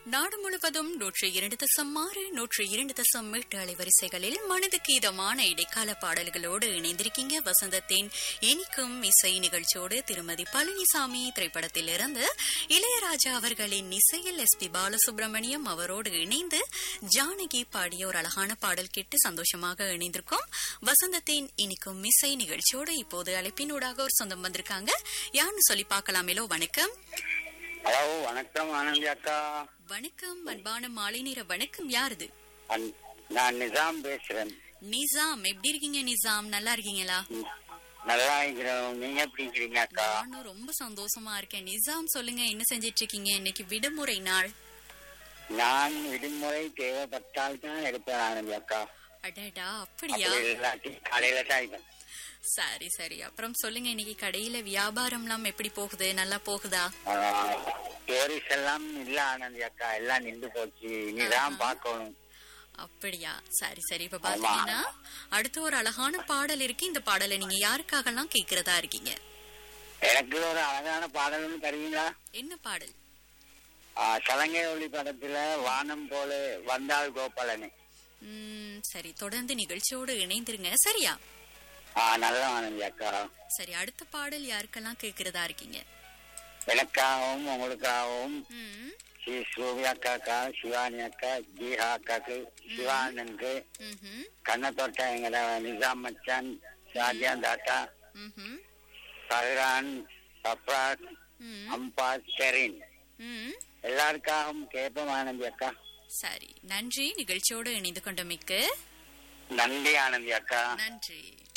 நாடு முழுவதும் நூற்றி இரண்டு தசம் ஆறு நூற்றி இரண்டு தசம் எட்டு அலைவரிசைகளில் மனதுக்கு இதமான இடைக்கால பாடல்களோடு இணைந்திருக்கீங்க வசந்தத்தின் இனிக்கும் இசை நிகழ்ச்சியோடு திருமதி பழனிசாமி திரைப்படத்திலிருந்து இளையராஜா அவர்களின் இசையில் எஸ் பி பாலசுப்ரமணியம் அவரோடு இணைந்து ஜானகி பாடிய ஒரு அழகான பாடல் கேட்டு சந்தோஷமாக இணைந்திருக்கோம் வசந்தத்தின் இனிக்கும் இசை நிகழ்ச்சியோடு இப்போது அழைப்பினூடாக ஒரு சொந்தம் வந்திருக்காங்க யாருன்னு சொல்லி பார்க்கலாமேலோ வணக்கம் ஹலோ வணக்கம் ஆனந்தி அக்கா வணக்கம் அன்பான மாலை நேர வணக்கம் யாருது அன்- நான் நிசாம் பேசுறேன் நிசாம் எப்படி இருக்கீங்க நிசாம் நல்லா இருக்கீங்களா ம், நல்லா இருக்கிறோம் நீங்க எப்படி இருக்கிறீங்க அக்கா நானும் ரொம்ப சந்தோஷமா இருக்கேன் நிசாம் சொல்லுங்க என்ன செஞ்சிட்டு இருக்கீங்க இன்னைக்கு விடுமுறை நாள் நான் விடுமுறை தேவைப்பட்டால் தான் எடுப்பேன் ஆனந்தி அக்கா அடடா அப்படியா அப்படி இல்லாட்டி கடையில தான் இருப்பேன் சரி சரி அப்புறம் சொல்லுங்க இன்னைக்கு கடையில வியாபாரம்லாம் எப்படி போகுது நல்லா போகுதா டோரிஸ் எல்லாம் இல்ல ஆனந்தி அக்கா எல்லாம் நின்று போச்சு இனிதான் பார்க்கணும் அப்படியா சரி சரி இப்ப பாத்தீங்கன்னா அடுத்து ஒரு அழகான பாடல் இருக்கு இந்த பாடலை நீங்க யாருக்காகலாம் கேக்குறதா இருக்கீங்க எனக்கு ஒரு அழகான பாடலும் தருவீங்களா என்ன பாடல் ஆ, சலங்கை ஒளி படத்துல வானம் போல வந்தாள் கோபாலனே ம், சரி தொடர்ந்து நிகழ்ச்சியோடு இணைந்திருங்க சரியா ஆ நல்ல ஆனந்தி அக்கா சரி அடுத்த பாடல் யாருக்கெல்லாம் கேக்குறதா இருக்கீங்க எனக்காகவும் உங்களுக்காகவும் ம் ஸ்ரீ சூவி அக்காக்கா சிவானி அக்கா ஜீஹா அக்காக்கு சிவானனுக்கு ம்ஹும், கண்ணத்தோட்ட எங்கட நிசாம் மச்சான் ஷாஜியா தாத்தா ம்ஹும், சஹரான் சப்ராஸ் ம், அம்பா ஷெரின் ம். எல்லாருக்காகவும் கேட்போம் ஆனந்தி அக்கா சரி நன்றி நிகழ்ச்சியோடு இணைந்து கொண்டமைக்கு நன்றி ஆனந்தி அக்கா நன்றி